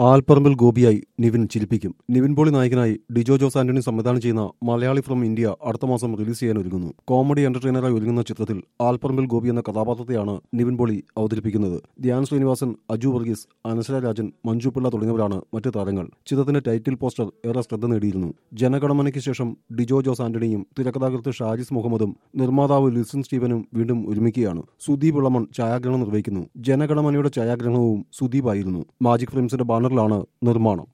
ആൽപ്പറമ്പിൽ ഗോപിയായി നിവിൻ ചിരിപ്പിക്കും നിവിൻ പോളി നായകനായി ഡിജോ ജോസ് ആന്റണി സംവിധാനം ചെയ്യുന്ന മലയാളി ഫ്രം ഇന്ത്യ അടുത്ത മാസം റിലീസ് ചെയ്യാൻ ഒരുങ്ങുന്നു കോമഡി എന്റർടൈനറായി ഒരുങ്ങുന്ന ചിത്രത്തിൽ ആൽപ്പറമ്പിൽ ഗോപി എന്ന കഥാപാത്രത്തെയാണ് നിവിൻ പോളി അവതരിപ്പിക്കുന്നത് ധ്യാൻ ശ്രീനിവാസൻ അജു വർഗീസ് അനശ്വര രാജൻ മഞ്ജു പിള്ള തുടങ്ങിയവരാണ് മറ്റ് താരങ്ങൾ ചിത്രത്തിന്റെ ടൈറ്റിൽ പോസ്റ്റർ ഏറെ ശ്രദ്ധ നേടിയിരുന്നു ജനഗണമനയ്ക്ക് ശേഷം ഡിജോ ജോസ് ആന്റണിയും തിരക്കഥാകൃത്ത് ഷാജിസ് മുഹമ്മദും നിർമ്മാതാവ് ലിസൺ സ്റ്റീവനും വീണ്ടും ഒരുമിക്കുകയാണ് സുദീപ് ഇളമൺ ഛായാഗ്രഹണം നിർവഹിക്കുന്നു ജനഗണമനയുടെ ഛായാഗ്രഹണവും സുദീപ് ആയിരുന്നു മാജിക് ഫിലിംസിന്റെ ബാനറിലാണ് നിർമ്മാണം